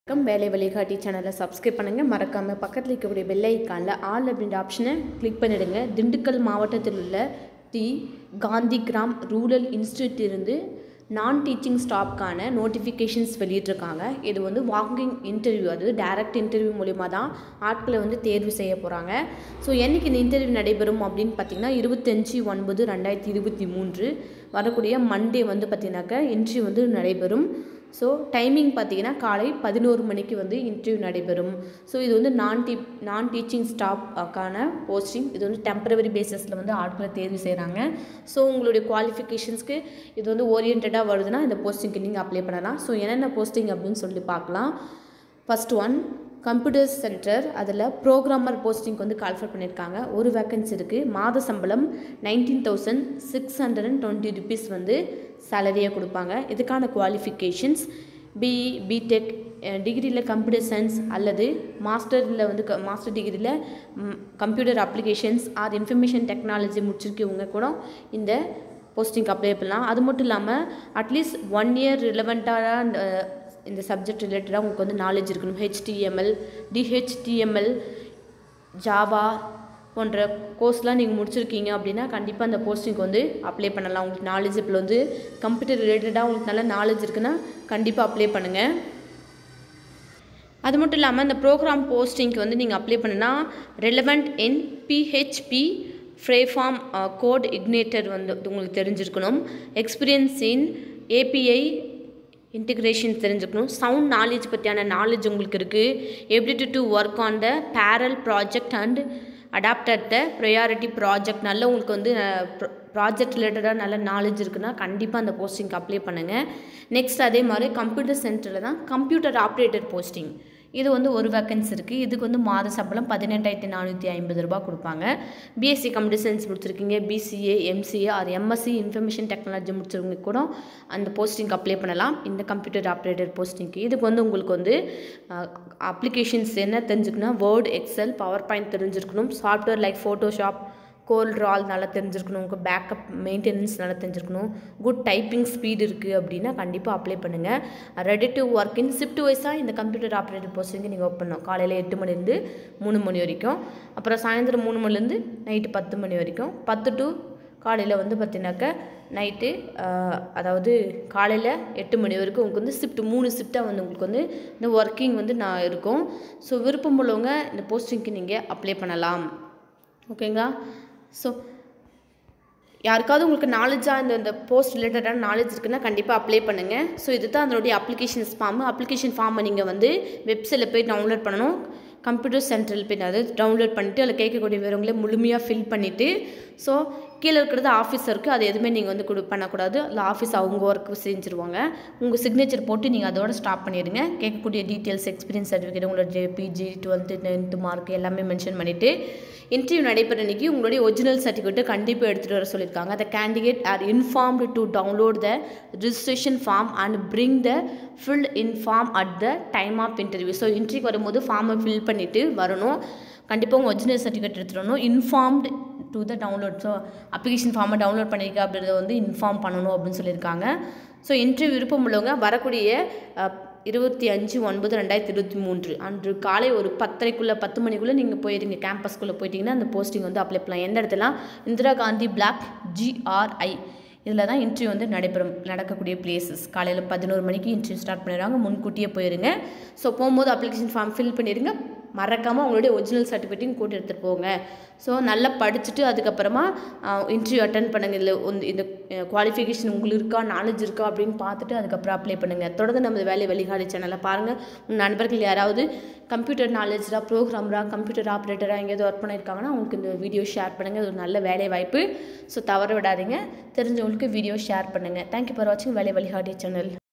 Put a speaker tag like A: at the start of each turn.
A: வணக்கம் வேலை வழிகாட்டி சேனலை சப்ஸ்கிரைப் பண்ணுங்கள் மறக்காமல் பக்கத்தில் இருக்கக்கூடிய பெல் ஐக்கானில் ஆல் அப்படின்ற ஆப்ஷனை கிளிக் பண்ணிடுங்க திண்டுக்கல் மாவட்டத்தில் உள்ள the Gandhigram rural institute இருந்து நான் டீச்சிங் ஸ்டாஃப்க்கான நோட்டிஃபிகேஷன்ஸ் வெளியிட்டிருக்காங்க இது வந்து வாக்கிங் இன்டர்வியூ அது டைரக்ட் இன்டர்வியூ மூலிமா தான் ஆட்களை வந்து தேர்வு செய்ய போகிறாங்க ஸோ என்னைக்கு இந்த இன்டர்வியூ நடைபெறும் அப்படின்னு பார்த்தீங்கன்னா இருபத்தஞ்சி ஒன்பது ரெண்டாயிரத்தி இருபத்தி மூன்று வரக்கூடிய மண்டே வந்து பார்த்தீங்கன்னாக்கா இன்டர்வியூ வந்து நடைபெறும் ஸோ டைமிங் பார்த்தீங்கன்னா காலை பதினோரு மணிக்கு வந்து இன்டர்வியூ நடைபெறும் ஸோ இது வந்து நான் டீ நான் டீச்சிங் ஸ்டாஃப்க்கான போஸ்டிங் இது வந்து டெம்பரவரி பேசிஸில் வந்து ஆட்களை தேர்வு செய்கிறாங்க ஸோ உங்களுடைய குவாலிஃபிகேஷன்ஸ்க்கு இது வந்து ஓரியன்டாக வருதுன்னா இந்த போஸ்டிங்க்கு நீங்கள் அப்ளை பண்ணலாம் ஸோ என்னென்ன போஸ்டிங் அப்படின்னு சொல்லி பார்க்கலாம் ஃபஸ்ட் ஒன் கம்ப்யூட்டர் சென்டர் அதில் ப்ரோக்ராமர் போஸ்டிங்க்கு வந்து கால்ஃபர் பண்ணியிருக்காங்க ஒரு வேக்கன்சி இருக்குது மாத சம்பளம் nineteen thousand six hundred and twenty rupees வந்து சேலரியாக கொடுப்பாங்க இதுக்கான குவாலிஃபிகேஷன்ஸ் பிஇ பிடெக் டிகிரியில் கம்ப்யூட்டர் சயின்ஸ் அல்லது மாஸ்டரில் வந்து க மாஸ்டர் டிகிரியில் computer applications or information technology முடிச்சிருக்கவங்க கூட இந்த போஸ்டிங்க்கு அப்ளை பண்ணலாம் அது மட்டும் இல்லாமல் அட்லீஸ்ட் ஒன் இயர் ரிலவெண்ட்டாக இந்த சப்ஜெக்ட் ரிலேட்டடாக உங்களுக்கு வந்து நாலேஜ் இருக்கணும் ஹெச்டிஎம்எல் டிஹெச்டிஎம்எல் ஜாவா போன்ற கோர்ஸ்லாம் நீங்கள் முடிச்சிருக்கீங்க அப்படின்னா கண்டிப்பாக அந்த போஸ்டிங்க்கு வந்து அப்ளை பண்ணலாம் உங்களுக்கு நாலேஜ் இப்போ வந்து கம்ப்யூட்டர் ரிலேட்டடாக உங்களுக்கு நல்ல நாலேஜ் இருக்குன்னா கண்டிப்பாக அப்ளை பண்ணுங்கள் அது மட்டும் இல்லாமல் இந்த ப்ரோக்ராம் போஸ்டிங்க்கு வந்து நீங்கள் அப்ளை பண்ணுனா relevant in PHP framework CodeIgniter வந்து உங்களுக்கு தெரிஞ்சிருக்கணும் எக்ஸ்பீரியன்ஸ் இன் ஏபிஐ இன்டிகிரேஷன் தெரிஞ்சுக்கணும் சவுண்ட் நாலேஜ் பற்றியான நாலேஜ் உங்களுக்கு இருக்குது ability to work on the parallel project and adapted the priority project நல்ல உங்களுக்கு வந்து ப்ராஜெக்ட் ரிலேட்டடாக நல்ல நாலேஜ் இருக்குன்னா கண்டிப்பாக அந்த போஸ்டிங்க்கு அப்ளை பண்ணுங்கள் நெக்ஸ்ட் அதே மாதிரி கம்ப்யூட்டர் சென்டரில் தான் கம்ப்யூட்டர் ஆப்ரேட்டர் போஸ்டிங் இது வந்து ஒரு வேக்கன்சி இருக்குது இதுக்கு வந்து மாத சம்பளம் பதினெட்டாயிரத்தி நானூற்றி ஐம்பது ரூபா கொடுப்பாங்க பிஎஸ்சி கம்ப்யூட்டர் சயின்ஸ் முடிச்சிருக்கீங்க BCA MCA or MSc information technology முடிச்சிருக்கவங்க கூட அந்த போஸ்டிங்க்கு அப்ளை பண்ணலாம் இந்த கம்ப்யூட்டர் ஆப்ரேட்டர் போஸ்டிங்க்கு இதுக்கு வந்து உங்களுக்கு வந்து அப்ளிகேஷன்ஸ் என்ன தெரிஞ்சுக்கணும் வேர்ட் எக்ஸல் பவர் பாயிண்ட் தெரிஞ்சிருக்கணும் software like Photoshop CorelDRAW நல்லா தெரிஞ்சிருக்கணும் உங்கள் பேக்கப் மெயின்டெனன்ஸ் நல்லா தெரிஞ்சிருக்கணும் குட் டைப்பிங் ஸ்பீடு இருக்குது அப்படின்னா கண்டிப்பாக அப்ளை பண்ணுங்கள் ready to work in shift வைஸாக இந்த கம்ப்யூட்டர் ஆப்ரேட்டர் போஸ்டிங்கு நீங்கள் ஒர்க் பண்ணணும் காலையில் எட்டு மணிலேருந்து மூணு மணி வரைக்கும் அப்புறம் சாயந்தரம் மூணு மணிலேருந்து நைட்டு பத்து மணி வரைக்கும் பத்து டு காலையில் வந்து பார்த்தீங்கன்னாக்கா நைட்டு அதாவது காலையில் எட்டு மணி வரைக்கும் உங்களுக்கு வந்து ஷிஃப்ட் மூணு ஷிஃப்ட்டாக வந்து உங்களுக்கு வந்து இந்த ஒர்க்கிங் வந்து நான் இருக்கும் ஸோ விருப்பம் உள்ளவங்க இந்த போஸ்டிங்க்கு நீங்கள் அப்ளை பண்ணலாம் ஓகேங்களா ஸோ யாருக்காவது உங்களுக்கு நாலேஜாக இந்த இந்த போஸ்ட் ரிலேட்டடான நாலேஜ் இருக்குன்னா கண்டிப்பாக அப்ளை பண்ணுங்கள் ஸோ இது தான் அதனுடைய அப்ளிகேஷன்ஸ் ஃபார்மு அப்ளிகேஷன் ஃபார்மை நீங்கள் வந்து வெப்சைட்டில் போய் டவுன்லோட் பண்ணணும் கம்ப்யூட்டர் சென்டரில் போய் அதாவது டவுன்லோட் பண்ணிவிட்டு அதில் கேட்கக்கூடிய விவரங்களை முழுமையாக ஃபில் பண்ணிவிட்டு ஸோ கீழே இருக்கிறது ஆஃபீஸ் இருக்குது அது எதுவுமே நீங்கள் வந்து கொடு பண்ணக்கூடாது அதில் ஆஃபீஸ் அவங்க ஒர்க் செஞ்சுருவாங்க உங்கள் சிக்னேச்சர் போட்டு நீங்கள் அதோட ஸ்டாப் பண்ணிடுங்க கேட்கக்கூடிய டீட்டெயில்ஸ் எக்ஸ்பீரியன்ஸ் சர்டிஃபிகேட் உங்களோட ஜே பிஜி டுவெல்த்து டென்த்து மார்க் எல்லாமே மென்ஷன் பண்ணிவிட்டு இன்டர்வியூ நடைபெற அன்றைக்கி உங்களுடைய ஒரிஜினல் சர்டிஃபிகேட்டை கண்டிப்பாக எடுத்துகிட்டு வர சொல்லியிருக்காங்க the candidate are informed to download the registration form and bring the filled in form at the time of interview so interview வரும்போது ஃபார்மை ஃபில் பண்ணிவிட்டு வரணும் கண்டிப்பாக உங்கள் ஒரிஜினல் சர்டிஃபிகேட் எடுத்துகிட்டு வரணும் informed to the download so application ஃபார்மை download பண்ணியிருக்க அப்படின்றத வந்து இன்ஃபார்ம் பண்ணணும் அப்படின்னு சொல்லியிருக்காங்க ஸோ இன்டர்வியூ விருப்பம் உள்ளவங்க வரக்கூடிய இருபத்தி அஞ்சு ஒன்பது ரெண்டாயிரத்தி இருபத்தி மூன்று அன்று காலை ஒரு பத்தரைக்குள்ளே பத்து மணிக்குள்ளே நீங்கள் போயிருங்க கேம்பஸ்க்குள்ளே போயிட்டீங்கன்னா அந்த போஸ்டிங் வந்து அப்ளை பண்ணலாம் எந்த இடத்துல இந்திரா காந்தி பிளாக் ஜிஆர்ஐ இதில் தான் இன்டர்வியூ வந்து நடைபெறும் நடக்கக்கூடிய பிளேசஸ் காலையில் பதினோரு மணிக்கு இன்டர்வியூ ஸ்டார்ட் பண்ணிடுவாங்க முன்கூட்டியே போயிருங்க ஸோ போகும்போது அப்ளிகேஷன் ஃபார்ம் ஃபில் பண்ணிடுங்க மறக்காமல் உங்களுடைய ஒரிஜினல் சர்டிஃபிகேட்டையும் கூட்டி எடுத்துகிட்டு போங்க ஸோ நல்லா படிச்சுட்டு அதுக்கப்புறமா இன்டர்வியூ அட்டன் பண்ணுங்கள் இதில் இந்த குவாலிஃபிகேஷன் உங்களுக்கு இருக்கா நாலேஜ் இருக்கா அப்படின்னு பார்த்துட்டு அதுக்கப்புறம் அப்ளை பண்ணுங்கள் தொடர்ந்து நம்ம வேலை வழிகாடி சேனலை பாருங்கள் உங்கள் நண்பர்கள் யாராவது கம்ப்யூட்டர் நாலேஜராக ப்ரோக்ராமராக கம்ப்யூட்டர் ஆப்ரேட்டராக எங்கேயாவது ஒர்க் பண்ணியிருக்காங்கன்னா உங்களுக்கு இந்த வீடியோ ஷேர் பண்ணுங்கள் அது ஒரு நல்ல வேலை வாய்ப்பு ஸோ தவற விடாதீங்க தெரிஞ்சவங்களுக்கு வீடியோ ஷேர் பண்ணுங்கள் தேங்க்யூ ஃபார் வாட்சிங் வேலை வழிகாடி சேனல்